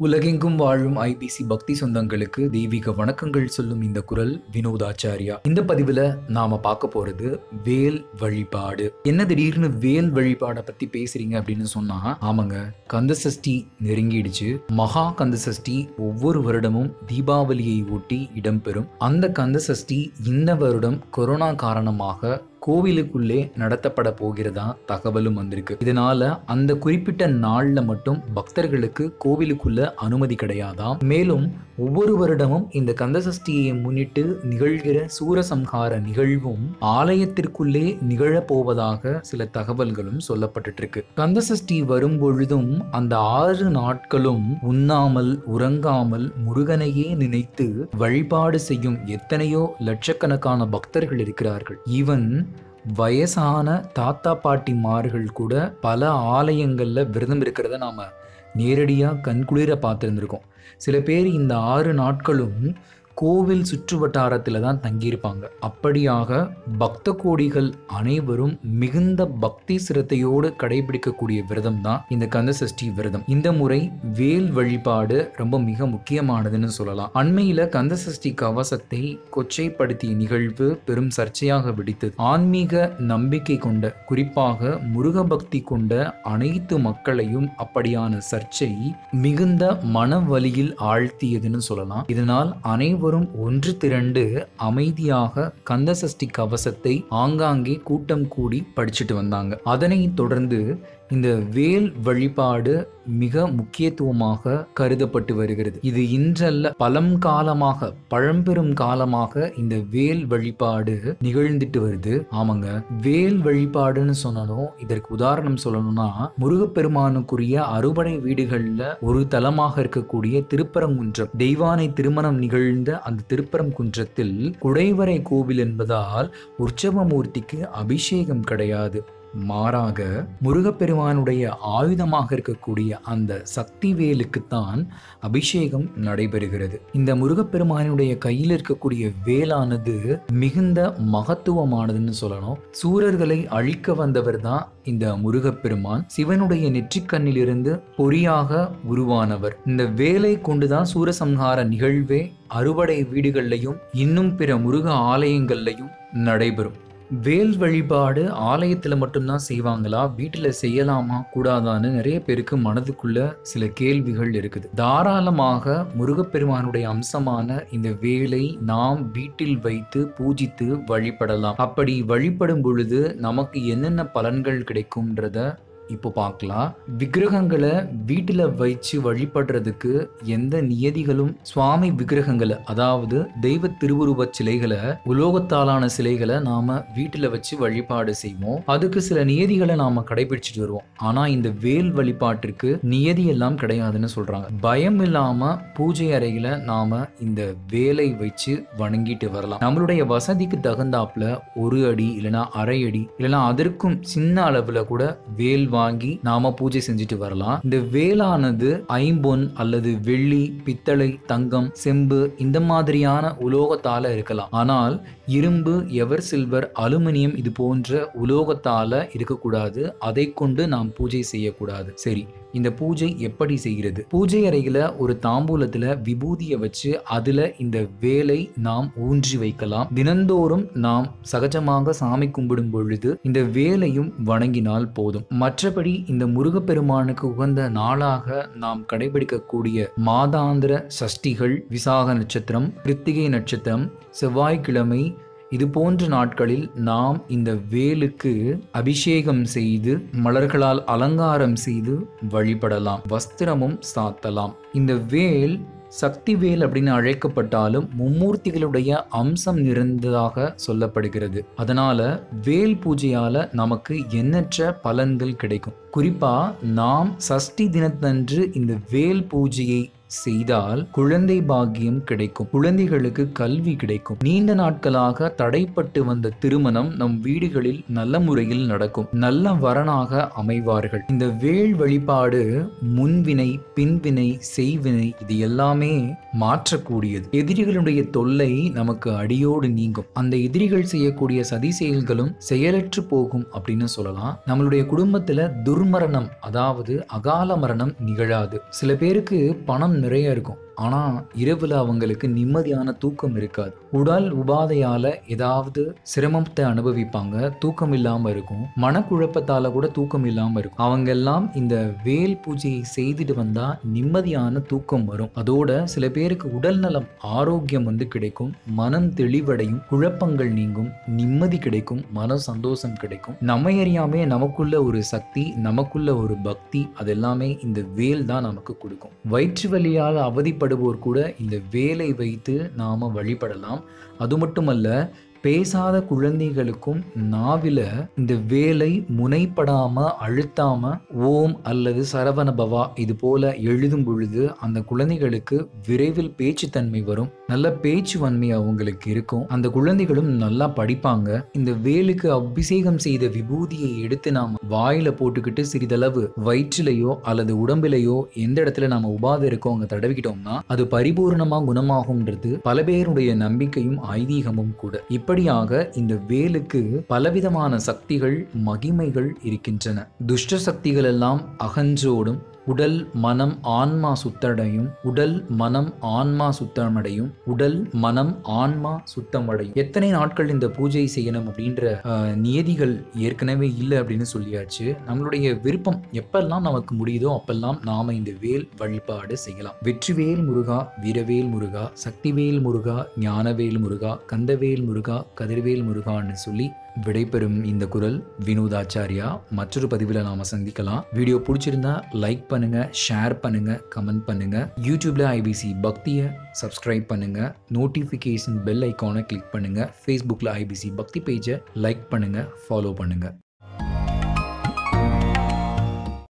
உலகெங்கும் வாழும் ஐபிசி பக்தி சொந்தங்களுக்கு தெய்வீக வணக்கங்கள் சொல்லும் இந்த குரல் வினோதாச்சாரியா இந்த பதிவுல நாம பார்க்க போறது வேல் வழிபாடு என்ன திடீர்னு வேல் வழிபாடை பத்தி பேசுறீங்க அப்படின்னு சொன்னா ஆமாங்க கந்த சஷ்டி நெருங்கிடுச்சு மகா கந்த சஷ்டி ஒவ்வொரு வருடமும் தீபாவளியை ஒட்டி இடம்பெறும் அந்த கந்த சஷ்டி இந்த வருடம் கொரோனா காரணமாக கோவிலுக்குள்ளே நடத்தப்பட போகிறதா தகவலும் வந்திருக்கு இதனால அந்த குறிப்பிட்ட நாள்ல மட்டும் பக்தர்களுக்கு கோவிலுக்குள்ள அனுமதி கிடையாதாம் மேலும் ஒவ்வொரு வருடமும் இந்த கந்தசஷ்டியை முன்னிட்டு நிகழ்கிற சூரசம்ஹார நிகழ்வும் ஆலயத்திற்குள்ளே நிகழப்போவதாக சில தகவல்களும் சொல்லப்பட்டுட்டு இருக்கு கந்தசஷ்டி வரும் பொழுதும் அந்த ஆறு நாட்களும் உண்ணாமல் உறங்காமல் முருகனையே நினைத்து வழிபாடு செய்யும் எத்தனையோ லட்சக்கணக்கான பக்தர்கள் இருக்கிறார்கள் ஈவன் வயசான தாத்தா பாட்டிமார்கள் கூட பல ஆலயங்களில் விரதம் இருக்கிறத நாம் நேரடியாக கண்குளிர பார்த்துருந்துருக்கோம் சில பேர் இந்த ஆறு நாட்களும் கோவில் சுற்று வட்டாரத்தில் தான் தங்கியிருப்பாங்க அப்படியாக பக்த கோடிகள் அனைவரும் மிகுந்த பக்தி சிரத்தையோடு கடைபிடிக்கக்கூடிய விரதம் தான் இந்த கந்தசஷ்டி விரதம் இந்த முறை வேல் வழிபாடு ரொம்ப மிக முக்கியமானதுன்னு சொல்லலாம் அண்மையில கந்தசஷ்டி கவசத்தை கொச்சைப்படுத்திய நிகழ்வு பெரும் சர்ச்சையாக வெடித்தது ஆன்மீக நம்பிக்கை கொண்ட குறிப்பாக முருக பக்தி கொண்ட அனைத்து மக்களையும் அப்படியான சர்ச்சை மிகுந்த மன வலியில் ஆழ்த்தியதுன்னு சொல்லலாம் இதனால் அனைவரும் ஒன்று திரண்டு அமைதியாக கந்தசஷ்டி கவசத்தை ஆங்காங்கே கூட்டம் கூடி படிச்சுட்டு வந்தாங்க அதனைத் தொடர்ந்து இந்த வேல் வழிபாடு மிக முக்கியத்துவமாக கருதப்பட்டு வருகிறது இது இன்றல்ல பலம் காலமாக பழம்பெரும் காலமாக இந்த வேல் வழிபாடு நிகழ்ந்துட்டு வருது ஆமாங்க வேல் வழிபாடுன்னு சொன்னாலும் இதற்கு உதாரணம் சொல்லணும்னா முருகப்பெருமானுக்குரிய அறுபடை வீடுகள்ல ஒரு தலமாக இருக்கக்கூடிய திருப்பரங்குன்றம் தெய்வானை திருமணம் நிகழ்ந்த அந்த திருப்பரங்குன்றத்தில் குடைவரை கோவில் என்பதால் உற்சவமூர்த்திக்கு அபிஷேகம் கிடையாது மாறாக முருகப்பெருமானுடைய ஆயுதமாக இருக்கக்கூடிய அந்த சக்தி வேலுக்குத்தான் அபிஷேகம் நடைபெறுகிறது இந்த முருகப்பெருமானுடைய கையில் இருக்கக்கூடிய வேலானது மிகுந்த மகத்துவமானதுன்னு சொல்லணும் சூரர்களை அழிக்க வந்தவர் தான் இந்த முருகப்பெருமான் சிவனுடைய நெற்றிக்கண்ணிலிருந்து பொறியாக உருவானவர் இந்த வேலை கொண்டுதான் சூரசம்ஹார நிகழ்வே அறுவடை வீடுகள்லையும் இன்னும் பிற முருக ஆலயங்கள்லையும் நடைபெறும் வேல் வழிபாடு ஆலயத்தில் மட்டும்தான் செய்வாங்களா வீட்டில் செய்யலாமா கூடாதான்னு நிறைய பேருக்கு மனதுக்குள்ள சில கேள்விகள் இருக்குது தாராளமாக முருகப்பெருமானுடைய அம்சமான இந்த வேலை நாம் வீட்டில் வைத்து பூஜித்து வழிபடலாம் அப்படி வழிபடும் பொழுது நமக்கு என்னென்ன பலன்கள் கிடைக்கும்ன்றத இப்போ பார்க்கலாம் விக்கிரகங்களை வீட்டில் வச்சு வழிபடுறதுக்கு எந்த நியதிகளும் சுவாமி விக்கிரகங்களை அதாவது தெய்வ திருவுருவ சிலைகளை உலோகத்தாலான சிலைகளை நாம வீட்டில் வச்சு வழிபாடு செய்வோம் அதுக்கு சில நியதிகளை நாம கடைபிடிச்சிட்டு வருவோம் ஆனா இந்த வேல் வழிபாட்டிற்கு நியதி எல்லாம் கிடையாதுன்னு சொல்றாங்க பயம் இல்லாம பூஜை அறையில நாம இந்த வேலை வச்சு வணங்கிட்டு வரலாம் நம்மளுடைய வசதிக்கு தகுந்தாப்புல ஒரு அடி இல்லைன்னா அரை அடி இல்லைன்னா அதற்கும் சின்ன அளவுல கூட வேல் வாங்கி நாம பூஜை செஞ்சுட்டு வரலாம் இந்த வேலானது ஐம்பொன் அல்லது வெள்ளி பித்தளை தங்கம் செம்பு இந்த மாதிரியான உலோகத்தால இருக்கலாம் ஆனால் இரும்பு எவர் சில்வர் அலுமினியம் இது போன்ற உலோகத்தால இருக்கக்கூடாது அதை கொண்டு நாம் பூஜை செய்யக்கூடாது சரி இந்த பூஜை எப்படி செய்கிறது பூஜை அறையில ஒரு தாம்பூலத்துல விபூதியை வச்சு அதுல இந்த வேலை நாம் ஊன்றி வைக்கலாம் தினந்தோறும் நாம் சகஜமாக சாமி கும்பிடும் பொழுது இந்த வேலையும் வணங்கினால் போதும் மற்றபடி இந்த முருகப்பெருமானுக்கு உகந்த நாளாக நாம் கடைபிடிக்கக்கூடிய மாதாந்திர சஷ்டிகள் விசாக நட்சத்திரம் கிருத்திகை நட்சத்திரம் செவ்வாய்க்கிழமை இது போன்ற நாட்களில் நாம் இந்த வேலுக்கு அபிஷேகம் செய்து மலர்களால் அலங்காரம் செய்து வழிபடலாம் வஸ்திரமும் சாத்தலாம் இந்த வேல் சக்தி வேல் அப்படின்னு அழைக்கப்பட்டாலும் மும்மூர்த்திகளுடைய அம்சம் நிறைந்ததாக சொல்லப்படுகிறது அதனால வேல் பூஜையால நமக்கு எண்ணற்ற பலன்கள் கிடைக்கும் குறிப்பா நாம் சஷ்டி தினத்தன்று இந்த வேல் பூஜையை செய்தால் குழந்தை பாக்கியம் கிடைக்கும் குழந்தைகளுக்கு கல்வி கிடைக்கும் நீண்ட நாட்களாக தடைப்பட்டு வந்த திருமணம் நம் வீடுகளில் நல்ல முறையில் நடக்கும் நல்ல வரனாக அமைவார்கள் இந்த வேள் வழிபாடு முன்வினை பின்வினை செய்வினை இது எல்லாமே மாற்றக்கூடியது எதிரிகளுடைய தொல்லை நமக்கு அடியோடு நீங்கும் அந்த எதிரிகள் செய்யக்கூடிய சதி செயல்களும் செயலற்று போகும் அப்படின்னு சொல்லலாம் நம்மளுடைய குடும்பத்துல துர்மரணம் அதாவது அகால மரணம் நிகழாது சில பேருக்கு பணம் நிறைய இருக்கும் ஆனா இரவுல அவங்களுக்கு நிம்மதியான தூக்கம் இருக்காது உடல் உபாதையால ஏதாவது சிரமத்தை அனுபவிப்பாங்க தூக்கம் இல்லாம இருக்கும் மனக்குழப்பத்தால கூட தூக்கம் இல்லாம இருக்கும் அவங்க எல்லாம் இந்த வேல் பூஜையை செய்துட்டு வந்தா நிம்மதியான தூக்கம் வரும் அதோட சில பேருக்கு உடல் நலம் ஆரோக்கியம் வந்து கிடைக்கும் மனம் தெளிவடையும் குழப்பங்கள் நீங்கும் நிம்மதி கிடைக்கும் மன சந்தோஷம் கிடைக்கும் நம்ம அறியாமே நமக்குள்ள ஒரு சக்தி நமக்குள்ள ஒரு பக்தி அது எல்லாமே இந்த வேல் தான் நமக்கு கொடுக்கும் வயிற்று வலியால் அவதிப்படுவோர் கூட இந்த வேலை வைத்து நாம வழிபடலாம் அது மட்டுமல்ல பேசாத குழந்தைகளுக்கும் நாவில இந்த வேலை முனைப்படாம அழுத்தாம ஓம் அல்லது சரவண பவா இது போல எழுதும் பொழுது அந்த குழந்தைகளுக்கு விரைவில் பேச்சுத்தன்மை வரும் நல்ல பேச்சு வன்மை அவங்களுக்கு இருக்கும் அந்த குழந்தைகளும் நல்லா படிப்பாங்க இந்த வேலுக்கு அபிஷேகம் செய்த விபூதியை எடுத்து நாம வாயில போட்டுக்கிட்டு சிறிதளவு வயிற்றிலையோ அல்லது உடம்பிலையோ எந்த இடத்துல நாம உபாதை இருக்கோ அங்க தடவிக்கிட்டோம்னா அது பரிபூர்ணமா குணமாகும்ன்றது பல பேருடைய நம்பிக்கையும் ஐதீகமும் கூட இப்படியாக இந்த வேலுக்கு பலவிதமான சக்திகள் மகிமைகள் இருக்கின்றன துஷ்ட சக்திகள் எல்லாம் அகன்றோடும் உடல் மனம் ஆன்மா சுத்தடையும் உடல் மனம் ஆன்மா சுத்தமடையும் உடல் மனம் ஆன்மா சுத்தமடையும் எத்தனை நாட்கள் இந்த பூஜை செய்யணும் அப்படின்ற அஹ், நியதிகள் ஏற்கனவே இல்லை அப்படின்னு சொல்லியாச்சு நம்மளுடைய விருப்பம் எப்பெல்லாம் நமக்கு முடியுதோ அப்பெல்லாம் நாம இந்த வேல் வழிபாடு செய்யலாம் வெற்றிவேல் முருகா வீரவேல் முருகா சக்திவேல் முருகா ஞானவேல் முருகா கந்தவேல் முருகா கதிர்வேல் முருகான்னு சொல்லி விடைபெறும் இந்த குரல் வினோதாச்சாரியா மற்றொரு பதிவில் நாம சந்திக்கலாம் வீடியோ பிடிச்சிருந்தா லைக் பண்ணுங்க ஷேர் பண்ணுங்க கமெண்ட் பண்ணுங்க யூடியூப்ல ஐபிசி பக்தியை சப்ஸ்கிரைப் பண்ணுங்க நோட்டிஃபிகேஷன் பெல் ஐக்கானை கிளிக் பண்ணுங்க ஃபேஸ்புக்கில் ஐபிசி பக்தி பேஜை லைக் பண்ணுங்க ஃபாலோ பண்ணுங்க